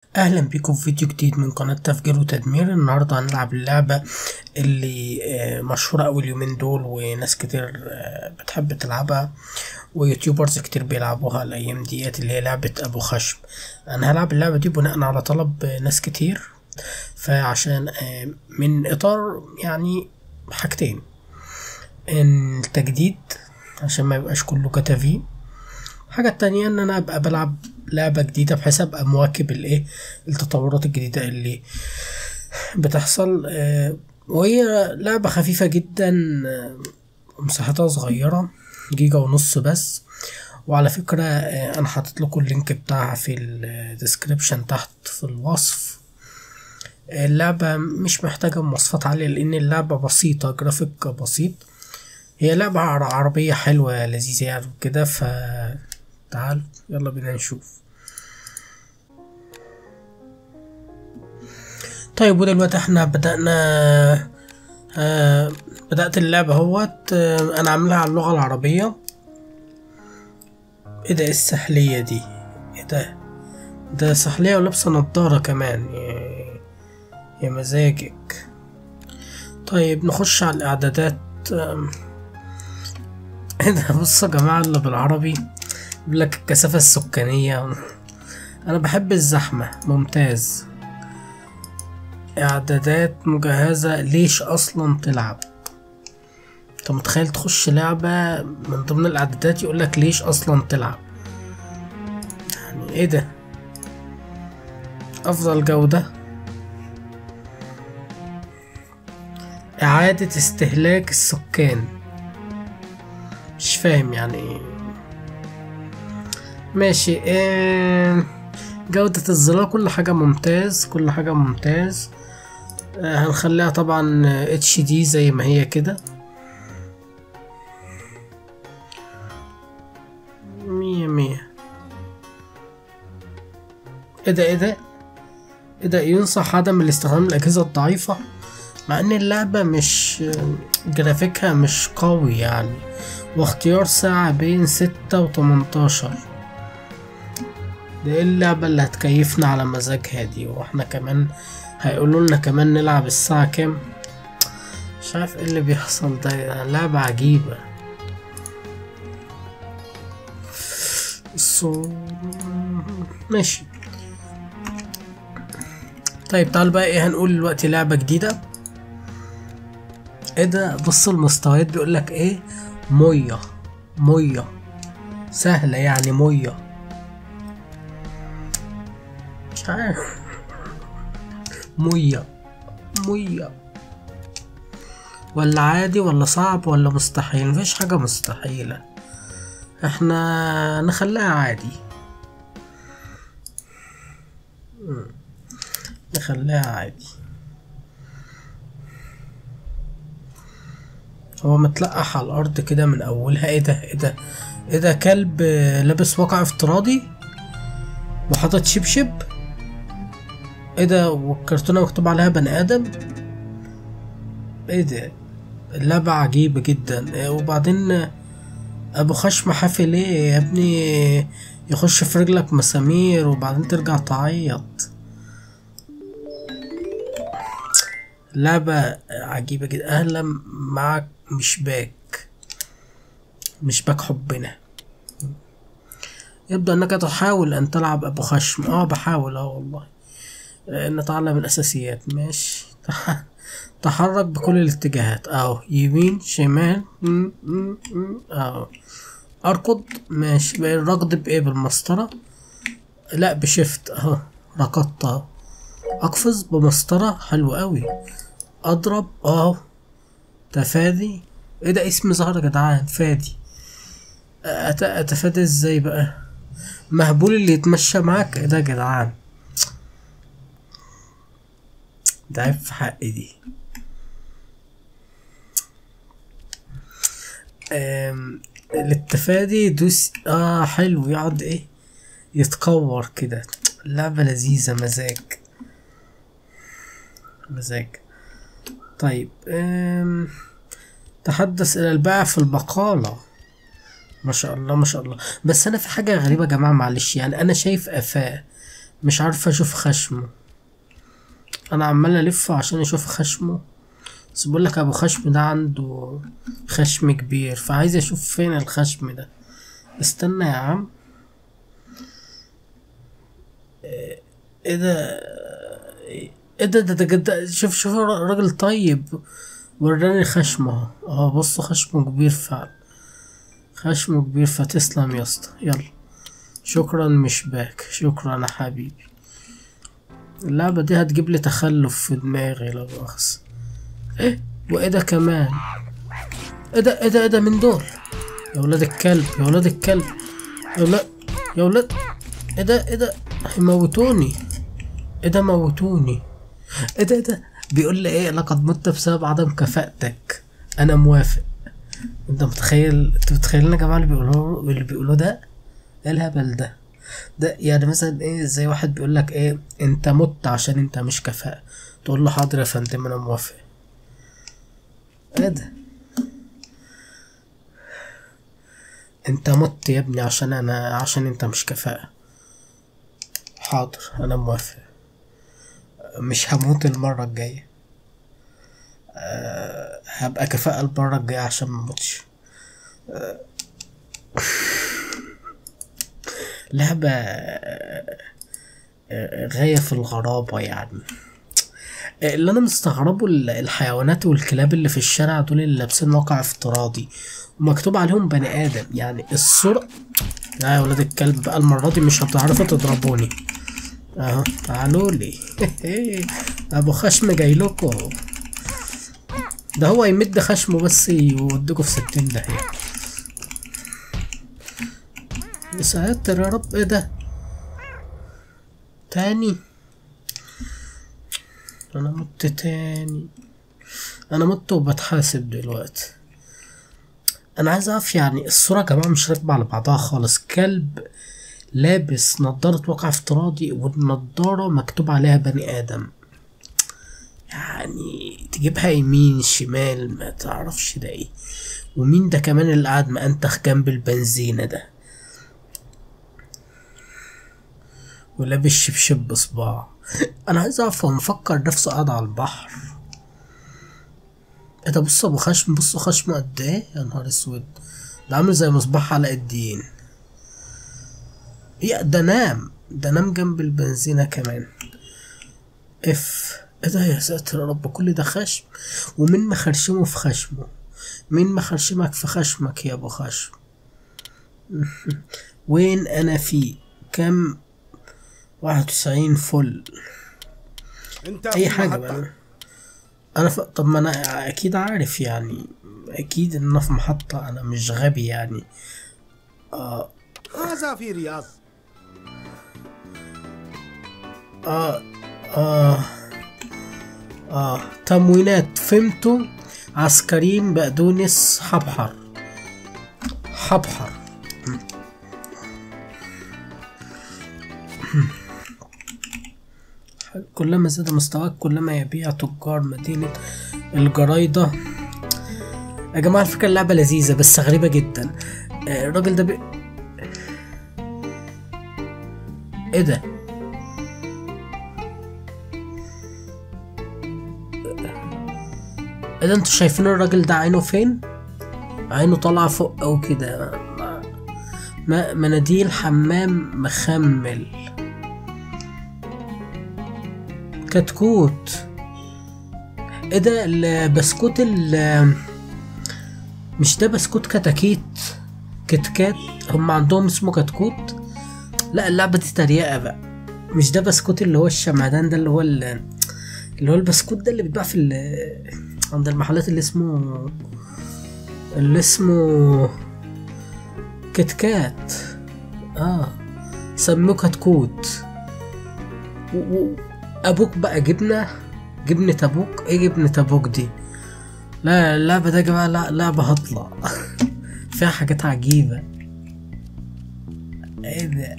اهلا بيكم في فيديو جديد من قناة تفجير وتدمير النهاردة هنلعب اللعبة اللي آه، مشهورة اوي اليومين دول وناس كتير آه، بتحب تلعبها ويوتيوبرز كتير بيلعبوها الايام ديت اللي هي لعبة ابو خشب انا هلعب اللعبة دي بناء على طلب آه، ناس كتير فعشان آه، من اطار يعني حاجتين التجديد عشان ما يبقاش كله كتافي الحاجة التانية ان انا ابقى بلعب لعبة جديدة بحيث ابقى مواكب الايه التطورات الجديدة اللي بتحصل آه، وهي لعبة خفيفة جدا آه، مساحتها صغيرة جيجا ونص بس وعلى فكرة آه، انا حاطط لكم اللينك بتاعها في الديسكريبشن تحت في الوصف اللعبة مش محتاجة مواصفات عالية لأن اللعبة بسيطة جرافيك بسيط هي لعبة عر- عربية حلوة لذيذة يعني كده ف تعال يلا بينا نشوف طيب ودلوقتي احنا بدأنا آه بدأت اللعبة اهوت آه انا عاملها على اللغة العربية ايه ده ايه السحلية دي ايه ده ده سحلية ولابسة نضارة كمان يا- يا مزاجك طيب نخش على الاعدادات آم، ايه ده بصوا يا جماعة اللي بالعربي بيقول لك الكثافة السكانية انا بحب الزحمة ممتاز اعدادات مجهزة ليش اصلا تلعب انت متخيل تخش لعبة من ضمن الاعدادات يقولك ليش اصلا تلعب يعني ايه ده افضل جودة اعادة استهلاك السكان مش فاهم يعني ايه ماشي إيه جودة الظلال كل حاجة ممتاز كل حاجة ممتاز آه، هنخليها طبعا اتش دي زي ما هي كده مية مية ايه ده ايه ده ايه ده ينصح عدم الاستخدام الأجهزة الضعيفة مع ان اللعبة مش جرافيكها مش قوي يعني واختيار ساعة بين ستة وتمنتاشر ده ايه اللعبة اللي هتكيفنا على مزاجها دي واحنا كمان هيقولوا لنا كمان نلعب الساعة كام مش عارف ايه اللي بيحصل ده لعبة عجيبة الصوت ماشي طيب تعال بقى ايه هنقول دلوقتي لعبة جديدة ايه ده بص المستويات بيقولك ايه مية مية سهلة يعني مية مش عارف مية مية ولا عادي ولا صعب ولا مستحيل مفيش حاجة مستحيلة احنا نخليها عادي مم. نخليها عادي هو متلقح على الارض كده من اولها ايه ده ايه ده ايه ده كلب آه، لابس واقع افتراضي وحاطط شبشب ايه ده والكرتونة مكتوب عليها بني ادم ايه ده اللعبة عجيبة جدا إيه وبعدين آه، ابو خشم حافي ليه يا ابني يخش في رجلك مسامير وبعدين ترجع تعيط لعبة عجيبة جدا أهلا معك مش باك مش باك حبنا يبدو أنك تحاول أن تلعب أبو خشم اه بحاول اه والله آه، نتعلم الأساسيات ماشي تح- تحرك بكل الاتجاهات اهو يمين شمال م- م- م- اهو اركض ماشي بقى الركض بايه بالمسطرة لا بشفت اهو ركضت اهو اقفز بمسطرة حلو قوي اضرب اهو تفادي ايه ده اسم ظهر يا جدعان فادي أت... اتفادى ازاي بقى مهبول اللي يتمشى معاك ايه ده يا جدعان ده عيب في حقي دي أم... التفادي دوس اه حلو يقعد ايه يتكور كده لعبة لذيذة مزاج مزاج طيب أم... تحدث إلى البائع في البقالة ما شاء الله ما شاء الله بس أنا في حاجة غريبة يا جماعة معلش يعني أنا شايف قفاه مش عارف اشوف خشمه انا عمال الف عشان اشوف خشمه بس بقول لك ابو خشم ده عنده خشم كبير فعايز اشوف فين الخشم ده استنى يا عم ايه ده ايه ده ده ده, ده شوف شوف راجل طيب وراني خشمه اه بصوا خشمه كبير فعلا خشمه كبير فتسلم يا اسطى يلا شكرا مش باك شكرا يا حبيبي اللعبة دي هتجيب لي تخلف في دماغي لا مؤاخذة ايه وايه ده كمان ايه ده ايه ده ايه ده من دول يا ولاد الكلب يا ولاد الكلب يا ولاد يا ولاد ايه ده ايه ده هيموتوني ايه ده موتوني ايه ده ايه ده بيقول لي ايه لقد مت بسبب عدم كفاءتك انا موافق انت متخيل انت متخيلين يا جماعه اللي بيقولوه اللي بيقولوه ده ايه الهبل ده ده يعني مثلا ايه زي واحد بيقول لك ايه انت مت عشان انت مش كفاءة تقول له حاضر يا فندم انا موافق ايه ده انت مت يا ابني عشان انا عشان انت مش كفاءة حاضر انا موافق مش هموت المرة الجاية أه هبقى كفاءة المرة الجاية عشان مموتش أه لعبة غاية في الغرابة يعني اللي انا مستغربه الحيوانات والكلاب اللي في الشارع دول اللي لابسين موقع افتراضي ومكتوب عليهم بني ادم يعني الصورة لا يا ولاد الكلب بقى المرة دي مش هتعرفوا تضربوني اهو تعالوا لي ابو خشم جاي لكم ده هو يمد خشمه بس يودكوا في ستين داهية يا ساتر يا رب ايه ده تاني انا مت تاني انا مت وبتحاسب دلوقتي انا عايز اعرف يعني الصورة يا جماعة مش راكبة على بعضها خالص كلب لابس نضارة واقع افتراضي والنضارة مكتوب عليها بني ادم يعني تجيبها يمين شمال ما تعرفش ده ايه ومين ده كمان اللي قاعد مأنتخ جنب البنزينة ده ولابس شبشب بصباع انا عايز اعرف هو مفكر نفسه قاعد على البحر ايه ده بص ابو خشم بصوا خشمه قد ايه يا نهار اسود ده عامل زي مصباح علاء الدين يا ده نام ده نام جنب البنزينة كمان اف ايه ده يا ساتر يا رب كل ده خشم ومين مخرشمه في خشمه مين مخرشمك في خشمك يا ابو خشم وين انا فيه كم واحد وتسعين فل انت اي في حاجة محطة. بقى انا ف... طب ما انا اكيد عارف يعني اكيد ان انا في محطة انا مش غبي يعني هذا في رياض اه اه اه تموينات فهمتوا عسكريين بقدونس حبحر حبحر كلما زاد مستواك كلما يبيع تجار مدينة الجرايدة يا جماعة الفكرة اللعبة لذيذة بس غريبة جدا آه، الراجل ده بي... ايه ده ايه ده انتوا شايفين الراجل ده عينه فين عينه طالعة فوق او كده ما- ما- مناديل حمام مخمل كتكوت ايه ده البسكوت ال مش ده بسكوت كتاكيت كيت كات هم عندهم اسمه كتكوت لا اللعبة دي تريقة بقى مش ده بسكوت اللي هو الشمعدان ده اللي هو ال- اللي هو البسكوت ده اللي بيتباع في ال- عند المحلات اللي اسمه اللي اسمه كيت كات اه سموه كتكوت و- و- ابوك بقى جبنه جبنه ابوك ايه جبنه ابوك دي لا اللعبه ده يا جماعه لا لعبه هطلع فيها حاجات عجيبه ايه ده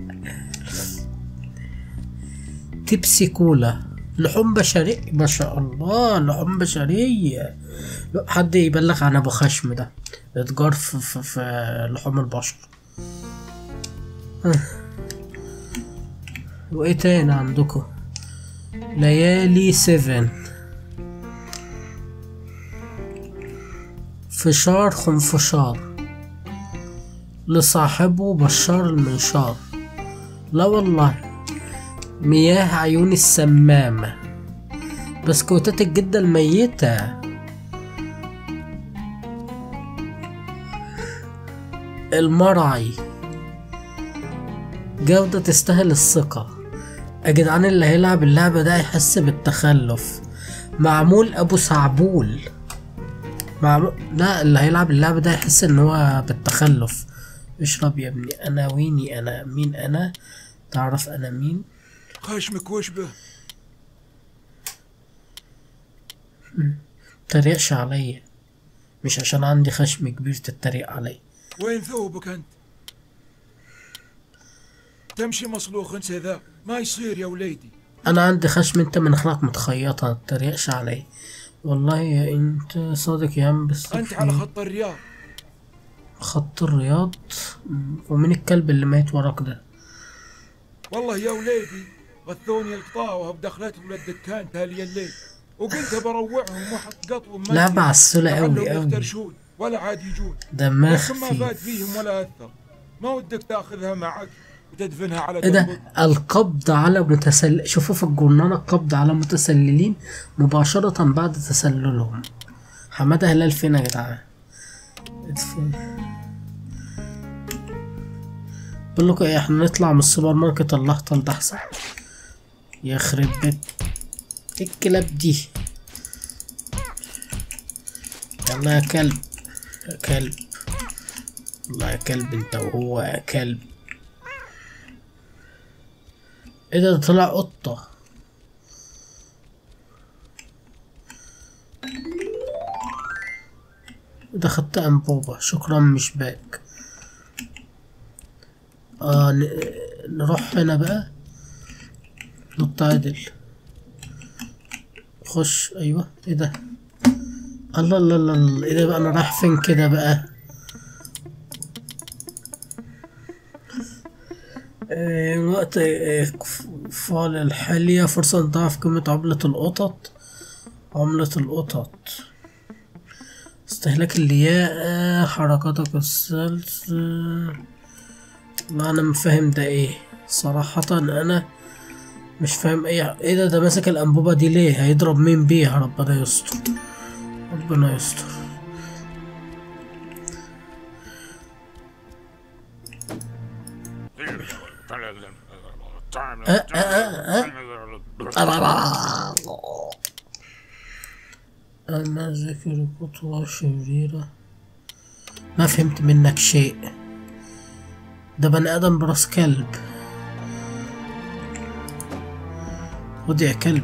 تبسي كولا لحوم بشرية ما شاء الله لحوم بشرية لا، حد يبلغ عن ابو خشم ده اتجار في, في, في لحوم البشر وايه تاني عندكم ليالي سيفن فشار خنفشار لصاحبه بشار المنشار لا والله مياه عيون السمامة بسكوتات الجدة الميتة المرعي جودة تستاهل الثقة يا جدعان اللي هيلعب اللعبة ده هيحس بالتخلف معمول أبو سعبول معمول لا اللي هيلعب اللعبة ده هيحس إن هو بالتخلف اشرب يا ابني أنا ويني أنا مين أنا تعرف أنا مين خشمك وش به تريقش عليا مش عشان عندي خشم كبير تتريق عليا وين ثوبك انت تمشي مصلوخ انت ذا ما يصير يا وليدي انا عندي خشم انت من اخلاق متخيطه متريقش عليا والله يا انت صادق يا عم بس انت على خط الرياض خط الرياض م، ومين الكلب اللي ميت وراك ده والله يا وليدي غثوني القطاوة بدخلتهم للدكان تالي الليل وقلت بروعهم واحط قطو ما لعبة عسولة أوي لعلهم أوي. يفترشون ولا عاد يجون دمها لكن ما فات خفيف فيهم ولا اثر ما ودك تاخذها معك وتدفنها على ايه ده دربك القبض على متسل شوفوا في الجرنانة القبض على متسللين مباشرة بعد تسللهم حمادة هلال فين يا جدعان ادفن. بقول لكم ايه احنا نطلع من السوبر ماركت اللهطل ده احسن يخرب بيت إيه الكلاب دي يلا يا كلب يا كلب والله يا كلب انت وهو يا كلب ايه ده ده طلع قطة ده خدت انبوبة شكرا مش باك اه ن... نروح هنا بقى نط عدل خش ايوه ايه ده الله الله الله الله ايه ده بقى انا رايح فين كده بقى آه، وقت آه، فعل الحالية فرصة لضعف قيمة عملة القطط عملة القطط استهلاك اللياقة حركاتك السلس لا أنا مش فاهم ده ايه صراحة أنا مش فاهم ايه ايه ده ده ماسك الأنبوبة دي ليه هيضرب مين بيها ربنا يستر ربنا يستر أنا ذكر خطوة شريرة ما فهمت منك شيء ده بني آدم براس كلب خد يا كلب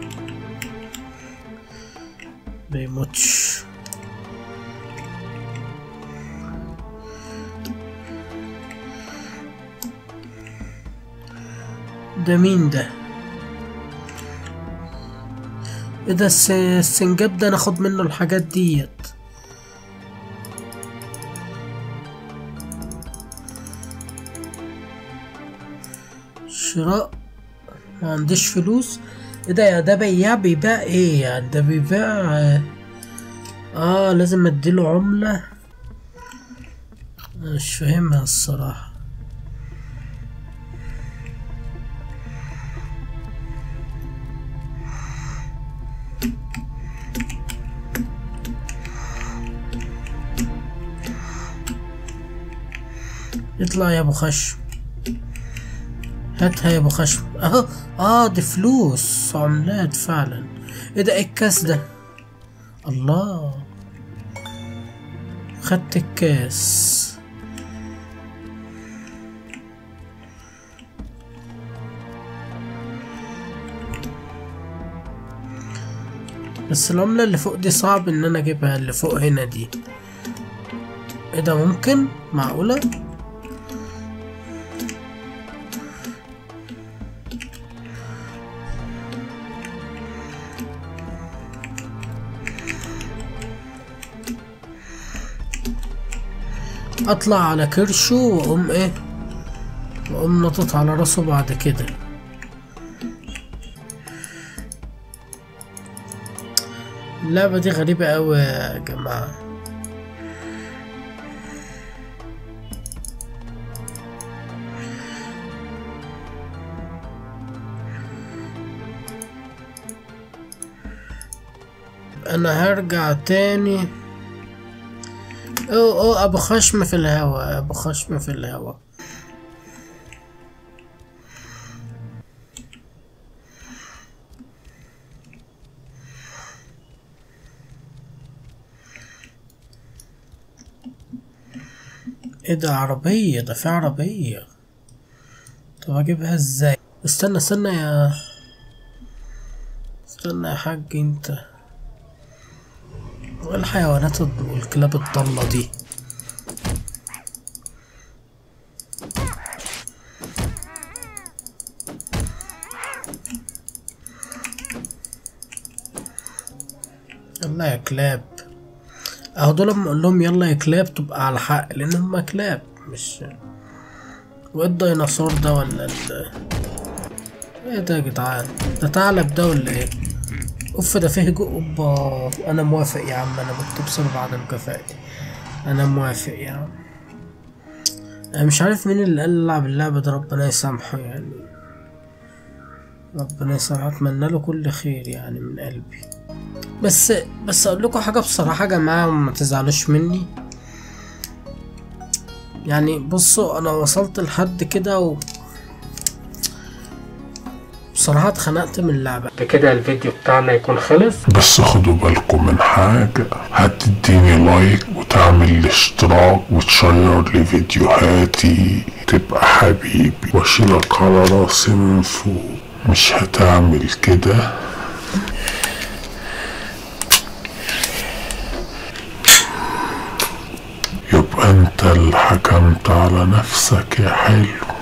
بيموتش ده مين ده ايه ده الس- السنجاب ده ناخد منه الحاجات ديت شراء ما عنديش فلوس ايه ده يا ده بياع بيبيع ايه يعني ده بيبيع اه, آه لازم اديله عملة مش فاهمها الصراحة اطلع يا ابو خشم هاتها يا ابو خشم اهو اه دي فلوس عملات فعلا ايه ده ايه الكاس ده الله خدت الكاس بس العملة اللي فوق دي صعب ان انا اجيبها اللي فوق هنا دي ايه ده ممكن معقولة اطلع على كرشه واقوم ايه واقوم نطط على راسه بعد كده اللعبة دي غريبة أوي يا جماعة أنا هرجع تاني أوه أوه أبو خشم في الهوا أبو خشم في الهوا ايه ده عربية ده في عربية طب اجيبها ازاي استنى استنى يا استنى يا حاج انت وايه الحيوانات والكلاب الضالة دي يلا يا كلاب اهو دول لما اقول لهم يلا يا كلاب تبقى على حق لان هما كلاب مش وايه الديناصور ده ولا ال ايه ده يا جدعان ده ثعلب ده ولا ايه اوف ده فيه جو اوبا انا موافق يا عم انا مكتوب سبب عدم كفاءتي انا موافق يا عم انا مش عارف مين اللي قال العب اللعبة ده ربنا يسامحه يعني ربنا يسامحه اتمنى له كل خير يعني من قلبي بس بس اقول لكم حاجه بصراحه يا جماعه وما تزعلوش مني يعني بصوا انا وصلت لحد كده و بصراحه اتخنقت من اللعبه بكده الفيديو بتاعنا يكون خلص بس خدوا بالكم من حاجة هتديني لايك وتعمل الاشتراك وتشير لي فيديوهاتي تبقى حبيبي واشيلك على راسي من فوق مش هتعمل كده يبقى انت اللي حكمت على نفسك يا حلو